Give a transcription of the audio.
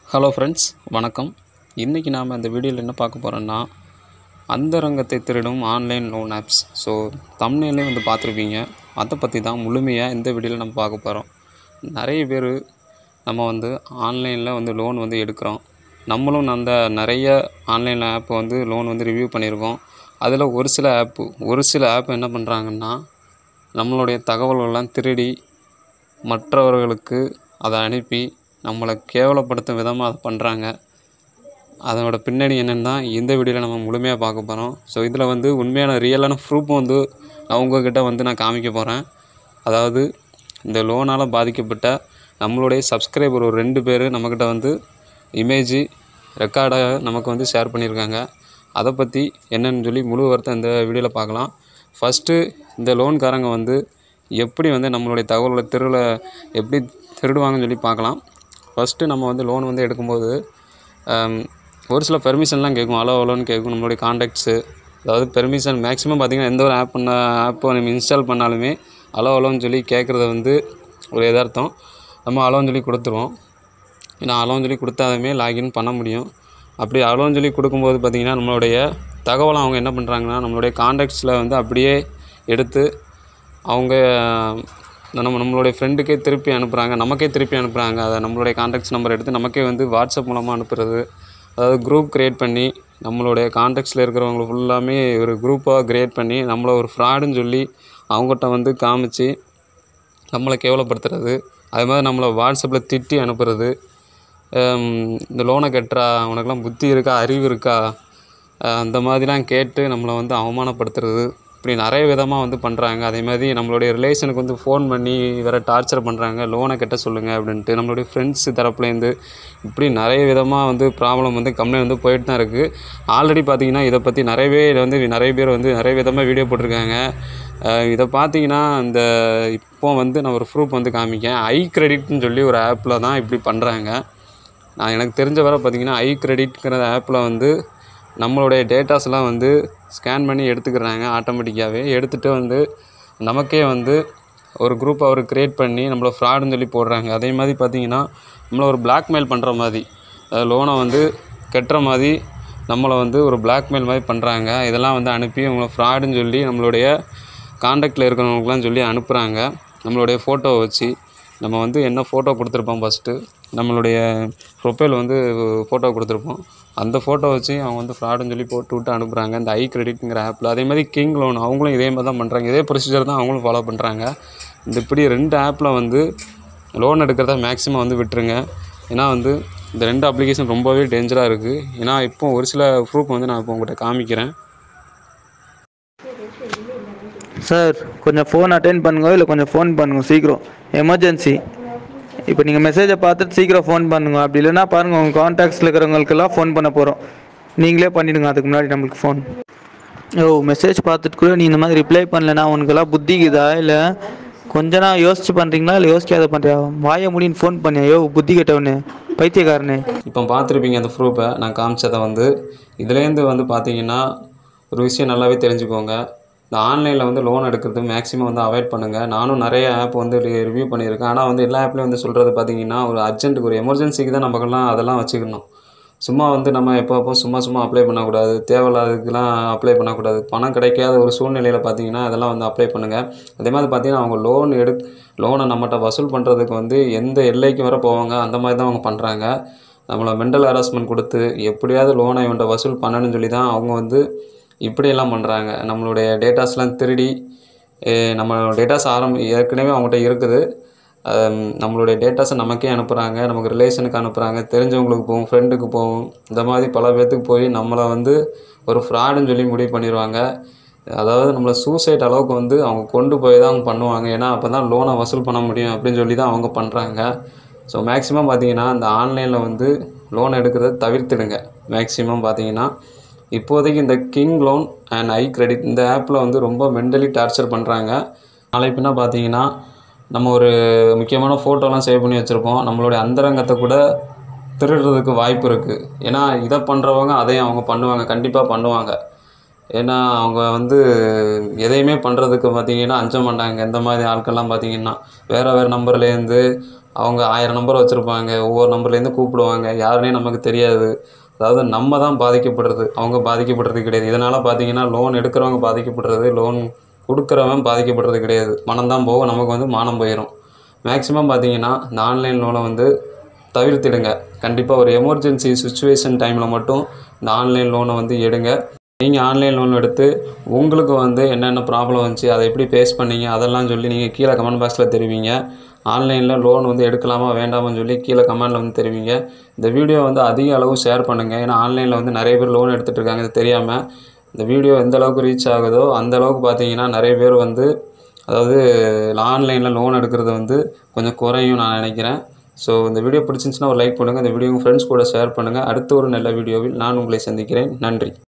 hello friends வணக்கம் இன்றைக்கி நாம் இந்த வீடியோவில் என்ன பார்க்க போகிறோன்னா அந்தரங்கத்தை திருடும் ஆன்லைன் லோன் ஆப்ஸ் ஸோ தமிழ்லேயே வந்து பார்த்துருப்பீங்க அதை பற்றி தான் முழுமையாக இந்த வீடியோவில் நம்ம பார்க்க போகிறோம் நிறைய பேர் நம்ம வந்து ஆன்லைனில் வந்து லோன் வந்து எடுக்கிறோம் நம்மளும் அந்த நிறைய ஆன்லைன் ஆப் வந்து லோன் வந்து ரிவ்யூ பண்ணியிருக்கோம் அதில் ஒரு சில ஆப்பு ஒரு சில ஆப் என்ன பண்ணுறாங்கன்னா நம்மளுடைய தகவல்களெல்லாம் திருடி மற்றவர்களுக்கு அதை அனுப்பி நம்மளை கேவலப்படுத்தும் விதமாக அதை பண்ணுறாங்க அதனோட பின்னணி என்னென்னு தான் இந்த வீடியோவில் நம்ம முழுமையாக பார்க்க போகிறோம் ஸோ இதில் வந்து உண்மையான ரியலான ப்ரூஃப் வந்து நான் உங்ககிட்ட வந்து நான் காமிக்க போகிறேன் அதாவது இந்த லோனால் பாதிக்கப்பட்ட நம்மளுடைய சப்ஸ்கிரைபர் ஒரு ரெண்டு பேர் நம்மக்கிட்ட வந்து இமேஜ் ரெக்கார்டாக நமக்கு வந்து ஷேர் பண்ணியிருக்காங்க அதை பற்றி என்னன்னு சொல்லி முழு வார்த்தை இந்த வீடியோவில் பார்க்கலாம் ஃபஸ்ட்டு இந்த லோன்காரங்க வந்து எப்படி வந்து நம்மளுடைய தகவல்களை திருட எப்படி திருடுவாங்கன்னு சொல்லி பார்க்கலாம் ஃபஸ்ட்டு நம்ம வந்து லோன் வந்து எடுக்கும்போது ஆம், ஒரு சில பெர்மிஷன்லாம் கேட்கும் அலோ அலோன்னு கேட்கும் நம்மளுடைய காண்டாக்ட்ஸு அதாவது பெர்மிஷன் மேக்ஸிமம் பார்த்திங்கன்னா எந்த ஒரு ஆப் பண்ண ஆப்பை நம்ம இன்ஸ்டால் பண்ணாலுமே அலோ அலோன்னு சொல்லி கேட்குறது வந்து ஒரு எதார்த்தம் நம்ம அலோன்னு சொல்லி கொடுத்துருவோம் ஏன்னா அலோன்னு சொல்லி கொடுத்தாலுமே லாகின் பண்ண முடியும் அப்படி அலோன்னு சொல்லி கொடுக்கும்போது பார்த்திங்கன்னா நம்மளுடைய தகவலை அவங்க என்ன பண்ணுறாங்கன்னா நம்மளுடைய காண்டாக்ட்ஸில் வந்து அப்படியே எடுத்து அவங்க நம்ம நம்மளுடைய ஃப்ரெண்டுக்கே திருப்பி அனுப்புகிறாங்க நமக்கே திருப்பி அனுப்புகிறாங்க அதை நம்மளுடைய காண்டாக்ட்ஸ் நம்பர் எடுத்து நமக்கே வந்து வாட்ஸ்அப் மூலமாக அனுப்புறது அதாவது குரூப் க்ரியேட் பண்ணி நம்மளுடைய காண்டாக்ட்ஸில் இருக்கிறவங்க ஃபுல்லாமே ஒரு குரூப்பாக க்ரியேட் பண்ணி நம்மளை ஒரு ஃப்ராடுன்னு சொல்லி அவங்ககிட்ட வந்து காமிச்சு நம்மளை கேவலப்படுத்துறது அது மாதிரி நம்மளை வாட்ஸ்அப்பில் திட்டி அனுப்புறது ஹம், இந்த லோனை கட்டுறா உனக்கெல்லாம் புத்தி இருக்கா அறிவு இருக்கா அஹ் அந்த மாதிரிலாம் கேட்டு நம்மளை வந்து அவமானப்படுத்துறது இப்படி நிறைய விதமாக வந்து பண்ணுறாங்க அதே மாதிரி நம்மளுடைய ரிலேஷனுக்கு வந்து ஃபோன் பண்ணி வேறு டார்ச்சர் பண்ணுறாங்க லோனை கட்ட சொல்லுங்கள் அப்படின்ட்டு நம்மளுடைய ஃப்ரெண்ட்ஸ் தரப்புலேருந்து இப்படி நிறைய விதமாக வந்து ப்ராப்ளம் வந்து கம்ப்ளைண்ட் வந்து போயிட்டு தான் இருக்குது ஆல்ரெடி பார்த்தீங்கன்னா இதை பற்றி நிறையவே இதை வந்து நிறைய பேர் வந்து நிறைய விதமாக வீடியோ போட்டிருக்காங்க அஹ் இதை பார்த்தீங்கன்னா இந்த இப்போ வந்து நான் ஒரு ப்ரூஃப் வந்து காமிக்கேன் ஐ கிரெடிட்னு சொல்லி ஒரு ஆப்பில் தான் இப்படி பண்ணுறாங்க நான் எனக்கு தெரிஞ்ச வரை பார்த்தீங்கன்னா ஐ கிரெடிட்ங்கிற ஆப்பில் வந்து நம்மளுடைய டேட்டாஸ்லாம் வந்து ஸ்கேன் பண்ணி எடுத்துக்கிறாங்க ஆட்டோமேட்டிக்காகவே எடுத்துகிட்டு வந்து நமக்கே வந்து ஒரு குரூப் அவர் க்ரியேட் பண்ணி நம்மளை ஃப்ராடுன்னு சொல்லி போடுறாங்க அதே மாதிரி பார்த்தீங்கன்னா நம்மளை ஒரு பிளாக்மெயில் பண்ணுற மாதிரி லோனை வந்து கட்டுற மாதிரி நம்மளை வந்து ஒரு பிளாக்மெயில் மாதிரி பண்ணுறாங்க இதெல்லாம் வந்து அனுப்பி உங்களை ஃப்ராடுன்னு சொல்லி நம்மளுடைய காண்டாக்டில் இருக்கிறவங்களுக்குலாம் சொல்லி அனுப்புகிறாங்க நம்மளுடைய ஃபோட்டோவை வச்சு நம்ம வந்து என்ன ஃபோட்டோ கொடுத்துருப்போம் ஃபஸ்ட்டு நம்மளுடைய ப்ரொஃபைல் வந்து ஃபோட்டோ கொடுத்துருப்போம் அந்த ஃபோட்டோ வச்சு அவங்க வந்து ஃப்ராடுன்னு சொல்லி போட்டு விட்டு அனுப்புகிறாங்க இந்த ஐ கிரெடிட்ங்கிற ஆப்பில் அதே மாதிரி கிங் லோன் அவங்களும் இதே மாதிரி தான் பண்ணுறாங்க இதே ப்ரொசீஜர் தான் அவங்களும் ஃபாலோ பண்ணுறாங்க இந்த இப்படி ரெண்டு ஆப்பில் வந்து லோன் எடுக்கிறத மேக்ஸிமம் வந்து விட்டுருங்க ஏன்னா வந்து இந்த ரெண்டு அப்ளிகேஷன் ரொம்பவே டேஞ்சராக இருக்குது ஏன்னா இப்போ ஒரு சில ப்ரூஃப் வந்து நான் இப்போ உங்கள்கிட்ட காமிக்கிறேன் சார் கொஞ்சம் ஃபோன் அட்டென்ட் பண்ணுங்க இல்லை கொஞ்சம் ஃபோன் பண்ணுங்க சீக்கிரம் எமர்ஜென்சி இப்போ நீங்கள் மெசேஜை பார்த்துட்டு சீக்கிரம் ஃபோன் பண்ணுங்க அப்படி இல்லைன்னா பாருங்கள் உங்கள் காண்டாக்ட்ஸில் இருக்கிறவங்களுக்கெல்லாம் ஃபோன் பண்ண போகிறோம் நீங்களே பண்ணிடுங்க அதுக்கு முன்னாடி நம்மளுக்கு ஃபோன் ஓ மெசேஜ் பார்த்துட்டு கூட நீ இந்த மாதிரி ரிப்ளை பண்ணலனா உனக்கெல்லாம் புத்திக்குதா இல்லை கொஞ்ச நாள் யோசிச்சு பண்ணுறீங்களா இல்லை யோசிக்காத பண்ணுறியா வாய முடின்னு ஃபோன் பண்ணியா யோ புத்தி கெட்டவனே பைத்தியக்காரனே இப்போ பார்த்துருப்பீங்க அந்த ப்ரூஃபை நான் காமிச்சதை வந்து இதுலேருந்து வந்து பார்த்தீங்கன்னா ஒரு விஷயம் நல்லாவே தெரிஞ்சுக்கோங்க இந்த ஆன்லைனில் வந்து லோன் எடுக்கிறது மேக்ஸிமம் வந்து அவாய்ட் பண்ணுங்கள் நானும் நிறைய ஆப் வந்து ரிவ்யூ பண்ணியிருக்கேன் ஆனால் வந்து எல்லா ஆப்லேயும் வந்து சொல்கிறது பார்த்தீங்கன்னா ஒரு அர்ஜென்ட்டுக்கு ஒரு எமர்ஜென்சிக்கு தான் நமக்கெல்லாம் அதெல்லாம் வச்சுக்கணும் சும்மா வந்து நம்ம எப்போ அப்போ சும்மா சும்மா அப்ளை பண்ணக்கூடாது தேவையில்லாததுக்கெல்லாம் அப்ளை பண்ணக்கூடாது பணம் கிடைக்காத ஒரு சூழ்நிலையில் பார்த்தீங்கன்னா அதெல்லாம் வந்து அப்ளை பண்ணுங்கள் அதே மாதிரி பார்த்தீங்கன்னா அவங்க லோன் எடு லோனை நம்மகிட்ட வசூல் பண்ணுறதுக்கு வந்து எந்த எல்லைக்கு வர போவாங்க அந்த மாதிரி தான் அவங்க பண்ணுறாங்க நம்மளை மெண்டல் ஹராஸ்மெண்ட் கொடுத்து எப்படியாவது லோனை இவன்ட்ட வசூல் பண்ணணும்னு சொல்லி தான் அவங்க வந்து இப்படியெல்லாம் பண்ணுறாங்க நம்மளுடைய டேட்டாஸ்லாம் திருடி eh, நம்ம டேட்டாஸ் ஆரம்பி ஏற்கனவே அவங்ககிட்ட இருக்குது ஹம், நம்மளுடைய டேட்டாஸை நமக்கே அனுப்புகிறாங்க நமக்கு ரிலேஷனுக்கு அனுப்புகிறாங்க தெரிஞ்சவங்களுக்கு போகும் ஃப்ரெண்டுக்கு போகும் இந்த மாதிரி பல பேர்த்துக்கு போய் நம்மளை வந்து ஒரு ஃப்ராடுன்னு சொல்லி முடிவு பண்ணிடுவாங்க அதாவது நம்மளை சூசைட் அளவுக்கு வந்து அவங்க கொண்டு போய் தான் அவங்க பண்ணுவாங்க ஏன்னா அப்போ தான் லோனை வசூல் பண்ண முடியும் அப்படின்னு சொல்லி தான் அவங்க பண்ணுறாங்க ஸோ மேக்ஸிமம் பார்த்தீங்கன்னா இந்த ஆன்லைனில் வந்து லோன் எடுக்கிறத தவிர்த்துடுங்க மேக்ஸிமம் பார்த்தீங்கன்னா இப்போதைக்கு இந்த king loan and I credit இந்த ஆப்பில் வந்து ரொம்ப மென்டலி டார்ச்சர் பண்ணுறாங்க நாளை பின்னா பார்த்தீங்கன்னா நம்ம ஒரு முக்கியமான ஃபோட்டோலாம் சேவ் பண்ணி வச்சுருப்போம் நம்மளுடைய அந்தரங்கத்தை கூட திருடுறதுக்கு வாய்ப்பு இருக்குது ஏன்னா இதை பண்ணுறவங்க அதையும் அவங்க பண்ணுவாங்க கண்டிப்பாக பண்ணுவாங்க ஏன்னா அவங்க வந்து எதையுமே பண்ணுறதுக்கு பார்த்தீங்கன்னா அஞ்ச மாட்டாங்க இந்த மாதிரி ஆட்கள்லாம் பார்த்தீங்கன்னா வேறு வேறு நம்பர்லேருந்து அவங்க ஆயிரம் நம்பர் வச்சுருப்பாங்க ஒவ்வொரு நம்பர்லேருந்து கூப்பிடுவாங்க யாருன்னே நமக்கு தெரியாது அதாவது நம்ம தான் பாதிக்கப்படுறது அவங்க பாதிக்கப்படுறது கிடையாது இதனால் பார்த்தீங்கன்னா லோன் எடுக்கிறவங்க பாதிக்கப்படுறது லோன் கொடுக்குறவன் பாதிக்கப்படுறது கிடையாது மனம் தான் போக நமக்கு வந்து மானம் போயிடும் மேக்ஸிமம் பார்த்தீங்கன்னா இந்த ஆன்லைன் லோனை வந்து தவிர்த்திடுங்க கண்டிப்பாக ஒரு எமர்ஜென்சி சுச்சுவேஷன் டைமில் மட்டும் இந்த ஆன்லைன் லோனை வந்து எடுங்க நீங்கள் ஆன்லைன் லோன் எடுத்து உங்களுக்கு வந்து என்னென்ன ப்ராப்ளம் வந்துச்சு அதை எப்படி ஃபேஸ் பண்ணீங்க அதெல்லாம் சொல்லி நீங்கள் கீழே கமெண்ட் பாக்ஸில் தெரிவிங்க ஆன்லைனில் லோன் வந்து எடுக்கலாமா வேண்டாமான்னு சொல்லி கீழே கமெண்டில் வந்து தெரிவிங்க இந்த வீடியோ வந்து அதிக அளவு ஷேர் பண்ணுங்கள் ஏன்னா ஆன்லைனில் வந்து நிறைய பேர் லோன் எடுத்துகிட்டு இருக்காங்க இது தெரியாமல் இந்த வீடியோ எந்த அளவுக்கு ரீச் ஆகுதோ அந்த அளவுக்கு பார்த்தீங்கன்னா நிறைய பேர் வந்து அதாவது ஆன்லைனில் லோன் எடுக்கிறது வந்து கொஞ்சம் குறையும் நான் நினைக்கிறேன் ஸோ இந்த வீடியோ பிடிச்சிருந்துச்சுன்னா ஒரு லைக் பண்ணுங்கள் இந்த வீடியோ உங்கள் ஃப்ரெண்ட்ஸ் கூட ஷேர் பண்ணுங்கள் அடுத்த ஒரு நல்ல வீடியோவில் நான் உங்களை சந்திக்கிறேன் நன்றி